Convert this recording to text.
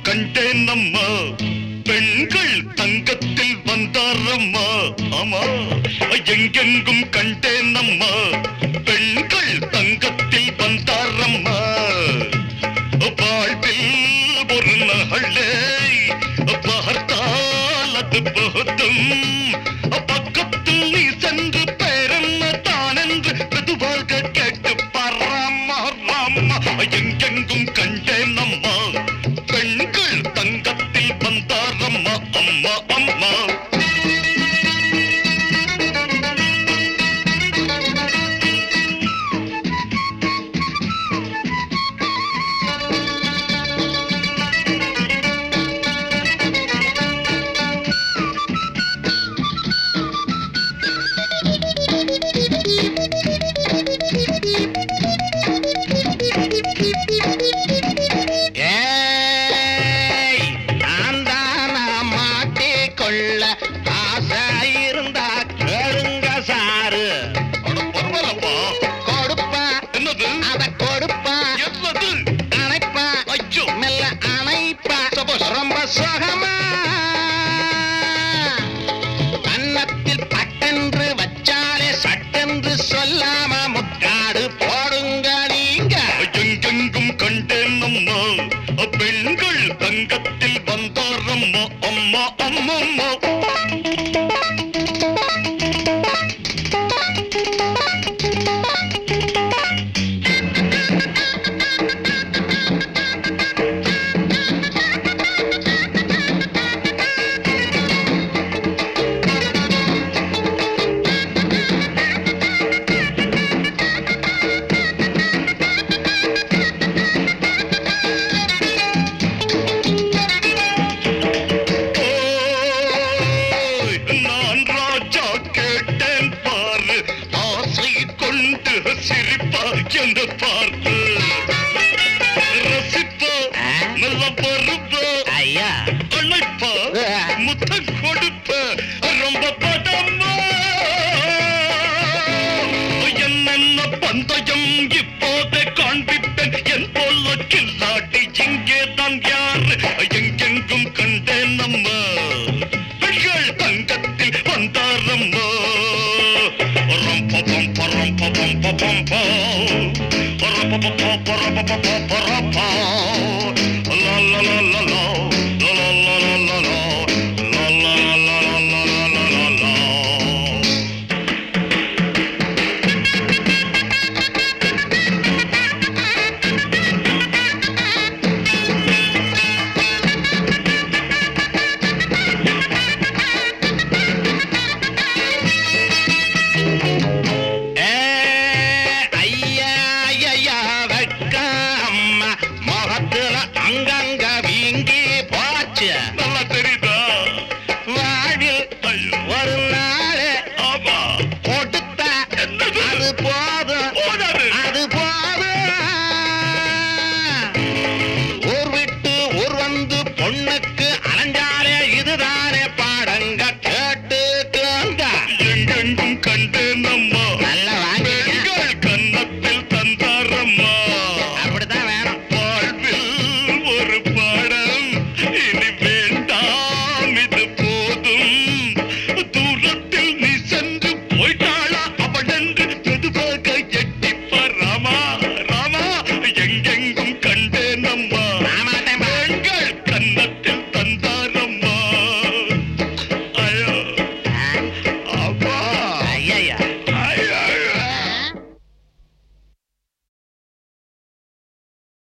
கண்டேன் அம்மா பெண்கள் தங்கத்தில் வந்தாரம்மா ஆமா எங்கெங்கும் கண்டேன் அம்மா பெண்கள் தங்கத்தில் வந்தாரம்மா வாழ்வில் ஒரு நகழே பார்த்தால் அது போதும் பக்கத்தில் நீ சென்று பேரென்ன தான் என்று மெதுவாக கேட்டு பராமா ராமா எங்கெங்கும் கண்டேன் அம்மா பெண்கள் தங்கத்தில் வந்தாரம்மா அம்மா அம்மா ஏய், நான் தானா மாட்டிக்கொள்ள ஆசை இருந்தா கேளுங்க சாரு அட பரவாயில்லப்பா கொடுப்பா என்னது அத கொடுப்பா என்னது அணைப்பா ஐயோ மெல்ல அணைப்பா சபாஷ். ரொம்ப சுகமா கன்னத்தில் பட்டென்று வச்சாலே சட்டென்று சொல்லாம முக்காடு போடுங்க நீங்க எங்கெங்கும் கண்டேன் அம்மா பெண்கள் தங்கத்தில் வந்தாரம்மா அம்மா அம்மா அம்மா ஓய், நான் ராஜா கேட்டேன் பாரு ஆசை கொண்டு சிரிப்பா என்று பார்த்து ரசிப்பா நல்ல பருப்பா ஐயா அழைப்பா முத்தம் கொடுப்ப ரொம்ப பதமா என்னென்ன பந்தயம் இப்போதே காண்பிப்பேன் என் போல கில்லாடி இங்கே தான் யார் எங்கெங்கும் கண்டேன் நம்ம பெண்கள் தங்கத்தில் வந்தாரம்மா பரம் பபம் பரம் பபம் பபம் பா பரம் பபம் பரம் பபம்